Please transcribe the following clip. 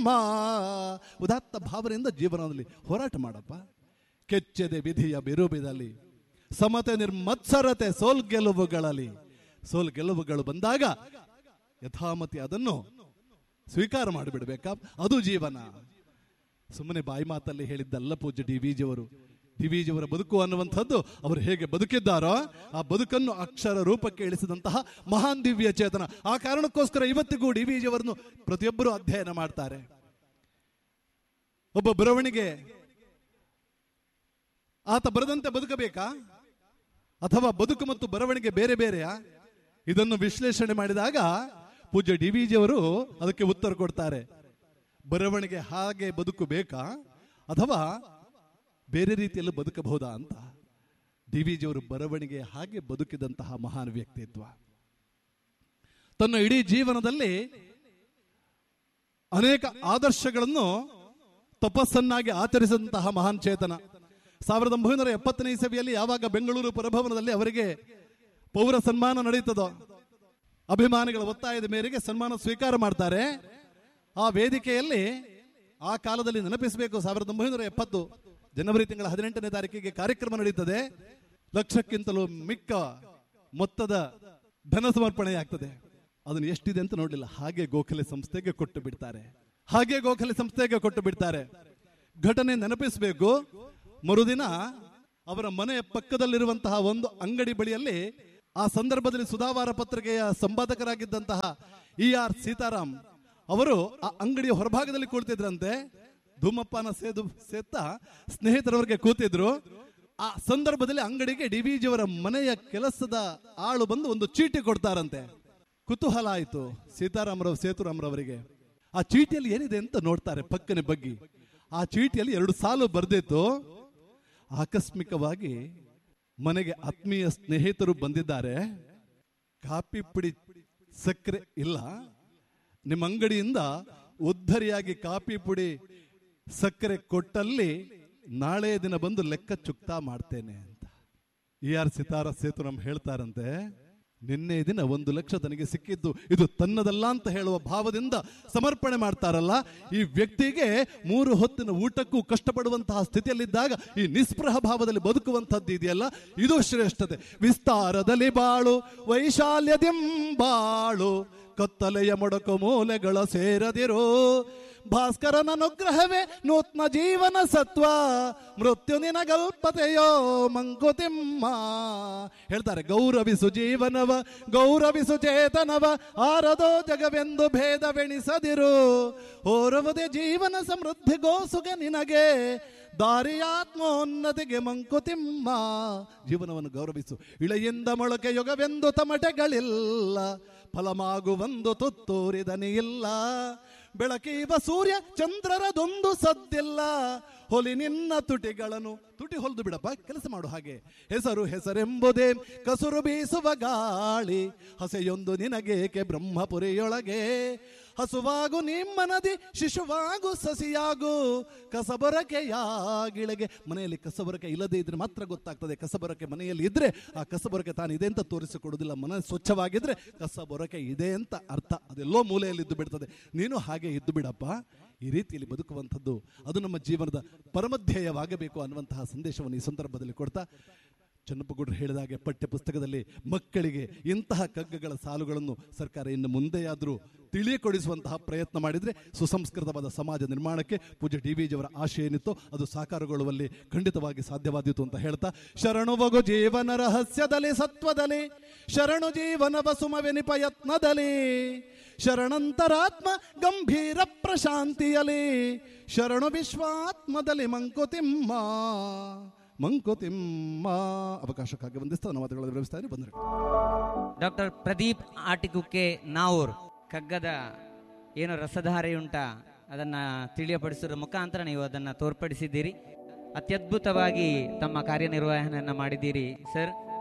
ಮಂಕುತಿಮ್ಮ ಉದಾತ್ತ ಭಾವನೆಯಿಂದ ಜೀವನದಲ್ಲಿ ಹೋರಾಟ ಮಾಡಪ್ಪ ಕೆಚ್ಚದೆ ವಿಧಿಯ ಬಿರುಬಿದಲ್ಲಿ ಸಮತೆ ನಿರ್ಮತ್ಸರತೆ ಸೋಲ್ ಗೆಲುವುಗಳಲ್ಲಿ ಸೋಲ್ ಗೆಲುವುಗಳು ಬಂದಾಗ ಯಥಾಮತಿ ಅದನ್ನು ಸ್ವೀಕಾರ ಮಾಡಿಬಿಡ್ಬೇಕಾ ಅದು ಜೀವನ ಸುಮ್ಮನೆ ಬಾಯಿ ಮಾತಲ್ಲಿ ಹೇಳಿದ್ದಲ್ಲ ಪೂಜ್ಯ ಡಿ ವಿಜಿಯವರು ಡಿ ವಿಜಿಯವರ ಬದುಕು ಅನ್ನುವಂಥದ್ದು ಅವರು ಹೇಗೆ ಬದುಕಿದ್ದಾರೋ ಆ ಬದುಕನ್ನು ಅಕ್ಷರ ರೂಪಕ್ಕೆ ಇಳಿಸಿದಂತಹ ಮಹಾನ್ ದಿವ್ಯ ಚೇತನ ಆ ಕಾರಣಕ್ಕೋಸ್ಕರ ಇವತ್ತಿಗೂ ಡಿ ವಿಜಿಯವರನ್ನು ಪ್ರತಿಯೊಬ್ಬರು ಅಧ್ಯಯನ ಮಾಡ್ತಾರೆ ಒಬ್ಬ ಬರವಣಿಗೆ ಆತ ಬರದಂತೆ ಬದುಕಬೇಕಾ ಅಥವಾ ಬದುಕು ಮತ್ತು ಬರವಣಿಗೆ ಬೇರೆ ಬೇರೆಯಾ ಇದನ್ನು ವಿಶ್ಲೇಷಣೆ ಮಾಡಿದಾಗ ಪೂಜ್ಯ ಡಿ ವಿಜಿಯವರು ಅದಕ್ಕೆ ಉತ್ತರ ಕೊಡ್ತಾರೆ ಬರವಣಿಗೆ ಹಾಗೆ ಬದುಕು ಬೇಕಾ ಅಥವಾ ಬೇರೆ ರೀತಿಯಲ್ಲೂ ಬದುಕಬಹುದಾ ಅಂತ ಡಿ ವಿ ಜಿಯವರು ಬರವಣಿಗೆ ಹಾಗೆ ಬದುಕಿದಂತಹ ಮಹಾನ್ ವ್ಯಕ್ತಿತ್ವ ತನ್ನ ಇಡೀ ಜೀವನದಲ್ಲಿ ಅನೇಕ ಆದರ್ಶಗಳನ್ನು ತಪಸ್ಸನ್ನಾಗಿ ಆಚರಿಸಿದಂತಹ ಮಹಾನ್ ಚೇತನ ಸಾವಿರದ ಒಂಬೈನೂರ ಎಪ್ಪತ್ತನೇ ಇಸವಿಯಲ್ಲಿ ಯಾವಾಗ ಬೆಂಗಳೂರು ಪುರಭವನದಲ್ಲಿ ಅವರಿಗೆ ಪೌರ ಸನ್ಮಾನ ನಡೀತದೋ ಅಭಿಮಾನಿಗಳ ಒತ್ತಾಯದ ಮೇರೆಗೆ ಸನ್ಮಾನ ಸ್ವೀಕಾರ ಮಾಡ್ತಾರೆ ಆ ವೇದಿಕೆಯಲ್ಲಿ ಆ ಕಾಲದಲ್ಲಿ ನೆನಪಿಸಬೇಕು ಸಾವಿರದ ಒಂಬೈನೂರ ಎಪ್ಪತ್ತು ಜನವರಿ ತಿಂಗಳ ಹದಿನೆಂಟನೇ ತಾರೀಕಿಗೆ ಕಾರ್ಯಕ್ರಮ ನಡೀತದೆ ಲಕ್ಷಕ್ಕಿಂತಲೂ ಮಿಕ್ಕ ಮೊತ್ತದ ಧನ ಸಮರ್ಪಣೆ ಆಗ್ತದೆ ಅದನ್ನು ಎಷ್ಟಿದೆ ಅಂತ ನೋಡಲಿಲ್ಲ ಹಾಗೆ ಗೋಖಲೆ ಸಂಸ್ಥೆಗೆ ಕೊಟ್ಟು ಬಿಡ್ತಾರೆ ಹಾಗೆ ಗೋಖಲೆ ಸಂಸ್ಥೆಗೆ ಕೊಟ್ಟು ಬಿಡ್ತಾರೆ ಘಟನೆ ನೆನಪಿಸಬೇಕು ಮರುದಿನ ಅವರ ಮನೆಯ ಪಕ್ಕದಲ್ಲಿರುವಂತಹ ಒಂದು ಅಂಗಡಿ ಬಳಿಯಲ್ಲಿ ಆ ಸಂದರ್ಭದಲ್ಲಿ ಸುಧಾವಾರ ಪತ್ರಿಕೆಯ ಸಂಪಾದಕರಾಗಿದ್ದಂತಹ ಇ ಆರ್ ಸೀತಾರಾಮ್ ಅವರು ಆ ಅಂಗಡಿಯ ಹೊರಭಾಗದಲ್ಲಿ ಕುಳಿತಿದ್ರಂತೆ ಧೂಮಪಾನ ಸೇದು ಸೇತಾ ಸ್ನೇಹಿತರವರಿಗೆ ಕೂತಿದ್ರು ಆ ಸಂದರ್ಭದಲ್ಲಿ ಅಂಗಡಿಗೆ ಡಿ ವಿ ಜಿಯವರ ಮನೆಯ ಕೆಲಸದ ಆಳು ಬಂದು ಒಂದು ಚೀಟಿ ಕೊಡ್ತಾರಂತೆ ಕುತೂಹಲ ಆಯಿತು ಸೀತಾರಾಮರಾವ್ ಸೇತುರಾಮರವರಿಗೆ ಆ ಚೀಟಿಯಲ್ಲಿ ಏನಿದೆ ಅಂತ ನೋಡ್ತಾರೆ ಪಕ್ಕನೆ ಬಗ್ಗಿ ಆ ಚೀಟಿಯಲ್ಲಿ ಎರಡು ಸಾಲು ಬರ್ದಿತ್ತು ಆಕಸ್ಮಿಕವಾಗಿ ಮನೆಗೆ ಆತ್ಮೀಯ ಸ್ನೇಹಿತರು ಬಂದಿದ್ದಾರೆ ಕಾಪಿ ಪುಡಿ ಸಕ್ಕರೆ ಇಲ್ಲ ನಿಮ್ಮ ಅಂಗಡಿಯಿಂದ ಉದ್ದರಿಯಾಗಿ ಕಾಪಿ ಪುಡಿ ಸಕ್ಕರೆ ಕೊಟ್ಟಲ್ಲಿ ನಾಳೆ ದಿನ ಬಂದು ಲೆಕ್ಕ ಚುಕ್ತಾ ಮಾಡ್ತೇನೆ ಅಂತ ಇ ಆರ್ ಸಿತಾರ ಸೇತುರಾಮ್ ಹೇಳ್ತಾರಂತೆ ನಿನ್ನೆ ದಿನ ಒಂದು ಲಕ್ಷ ತನಗೆ ಸಿಕ್ಕಿದ್ದು ಇದು ತನ್ನದಲ್ಲ ಅಂತ ಹೇಳುವ ಭಾವದಿಂದ ಸಮರ್ಪಣೆ ಮಾಡ್ತಾರಲ್ಲ ಈ ವ್ಯಕ್ತಿಗೆ ಮೂರು ಹೊತ್ತಿನ ಊಟಕ್ಕೂ ಕಷ್ಟಪಡುವಂತಹ ಸ್ಥಿತಿಯಲ್ಲಿದ್ದಾಗ ಈ ನಿಸ್ಪೃಹ ಭಾವದಲ್ಲಿ ಬದುಕುವಂಥದ್ದು ಇದೆಯಲ್ಲ ಇದು ಶ್ರೇಷ್ಠತೆ ವಿಸ್ತಾರದಲ್ಲಿ ಬಾಳು ವೈಶಾಲ್ಯದಿಂಬಾಳು ಕತ್ತಲೆಯ ಮೊಡಕು ಮೂಲೆಗಳ ಸೇರದಿರು ಭಾಸ್ಕರನ ಅನುಗ್ರಹವೇ ನೂತ್ನ ಜೀವನ ಸತ್ವ ಮೃತ್ಯು ನಿನಗಲ್ಪತೆಯೋ ಮಂಕುತಿಮ್ಮ ಹೇಳ್ತಾರೆ ಗೌರವಿಸು ಜೀವನವ ಗೌರವಿಸು ಚೇತನವ ಆರದೋ ಜಗವೆಂದು ಭೇದವೆಣಿಸದಿರು ಓರವದೆ ಜೀವನ ಸಮೃದ್ಧಿಗೋಸುಗ ನಿನಗೆ ದಾರಿಯಾತ್ಮೋನ್ನತಿಗೆ ಮಂಕುತಿಮ್ಮ ಜೀವನವನ್ನು ಗೌರವಿಸು ಇಳೆಯಿಂದ ಮೊಳಕೆ ಯುಗವೆಂದು ತಮಟೆಗಳಿಲ್ಲ ಫಲಮಾಗುವಂದು ತುತ್ತೂರಿದನಿಯಿಲ್ಲ ಬೆಳಕೀವ ಸೂರ್ಯ ಚಂದ್ರರದೊಂದು ಸದ್ದಿಲ್ಲ ಹೊಲಿ ನಿನ್ನ ತುಟಿಗಳನ್ನು ತುಟಿ ಹೊಲಿದು ಬಿಡಪ್ಪ ಕೆಲಸ ಮಾಡು ಹಾಗೆ ಹೆಸರು ಹೆಸರೆಂಬುದೇ ಕಸುರು ಬೀಸುವ ಗಾಳಿ ಹಸೆಯೊಂದು ನಿನಗೇಕೆ ಬ್ರಹ್ಮಪುರಿಯೊಳಗೆ ಹಸುವಾಗು ನಿಮ್ಮನದಿ ಶಿಶುವಾಗು ಸಸಿಯಾಗು ಕಸಬರಕೆಯಾಗಿಳೆಗೆ ಮನೆಯಲ್ಲಿ ಕಸಬರಕೆ ಇಲ್ಲದೆ ಇದ್ರೆ ಮಾತ್ರ ಗೊತ್ತಾಗ್ತದೆ ಕಸಬರಕೆ ಮನೆಯಲ್ಲಿ ಇದ್ರೆ ಆ ಕಸಬರಕೆ ತಾನು ಇದೆ ಅಂತ ತೋರಿಸಿಕೊಡುವುದಿಲ್ಲ ಮನೆ ಸ್ವಚ್ಛವಾಗಿದ್ರೆ ಕಸಬರಕೆ ಇದೆ ಅಂತ ಅರ್ಥ ಅದೆಲ್ಲೋ ಮೂಲೆಯಲ್ಲಿ ಇದ್ದು ಬಿಡ್ತದೆ ನೀನು ಹಾಗೆ ಇದ್ದು ಬಿಡಪ್ಪ ಈ ರೀತಿಯಲ್ಲಿ ಬದುಕುವಂಥದ್ದು ಅದು ನಮ್ಮ ಜೀವನದ ಪರಮಧ್ಯೇಯವಾಗಬೇಕು ಅನ್ನುವಂತಹ ಸಂದೇಶವನ್ನು ಈ ಸಂದರ್ಭದಲ್ಲಿ ಕೊಡ್ತಾ ಚನ್ನಪ್ಪಗೌಡರು ಹೇಳಿದಾಗೆ ಪಠ್ಯ ಪುಸ್ತಕದಲ್ಲಿ ಮಕ್ಕಳಿಗೆ ಇಂತಹ ಕಗ್ಗಗಳ ಸಾಲುಗಳನ್ನು ಸರ್ಕಾರ ಇನ್ನು ಮುಂದೆಯಾದರೂ ತಿಳಿಯಕೊಡಿಸುವಂತಹ ಪ್ರಯತ್ನ ಮಾಡಿದರೆ ಸುಸಂಸ್ಕೃತವಾದ ಸಮಾಜ ನಿರ್ಮಾಣಕ್ಕೆ ಪೂಜ್ಯ ಡಿ ವಿ ಜಿಯವರ ಆಶೆ ಏನಿತ್ತೋ ಅದು ಸಾಕಾರಗೊಳ್ಳುವಲ್ಲಿ ಖಂಡಿತವಾಗಿ ಸಾಧ್ಯವಾದೀತು ಅಂತ ಹೇಳ್ತಾ ಶರಣು ಬಗು ಜೀವನ ರಹಸ್ಯದಲ್ಲಿ ಸತ್ವದಲ್ಲಿ ಶರಣು ಜೀವನವ ಸುಮವೆನಿಪ ಯತ್ನದಲ್ಲಿ ಶರಣಂತರಾತ್ಮ ಗಂಭೀರ ಪ್ರಶಾಂತಿಯಲಿ ಶರಣು ವಿಶ್ವಾತ್ಮದಲ್ಲಿ ಮಂಕುತಿಮ್ಮ ಮಂಕುತಿಮ್ಮ ಅವಕಾಶಕ್ಕಾಗಿ ವಂದಿಸ್ತಾ ಧನ್ಯವಾದಗಳನ್ನು ವಿರಮಿಸ್ತಾ ಬಂದರು ಡಾಕ್ಟರ್ ಪ್ರದೀಪ್ ಆಟಿಕುಕ್ಕೆ ನಾವೂರ್ ಕಗ್ಗದ ಏನು ರಸಧಾರೆಯುಂಟ ಅದನ್ನು ತಿಳಿಯಪಡಿಸುವ ಮುಖಾಂತರ ನೀವು ಅದನ್ನು ತೋರ್ಪಡಿಸಿದ್ದೀರಿ ಅತ್ಯದ್ಭುತವಾಗಿ ತಮ್ಮ ಕಾರ್ಯನಿರ್ವಹಣೆಯನ್ನು ಮಾಡಿದ್ದೀರಿ ಸರ್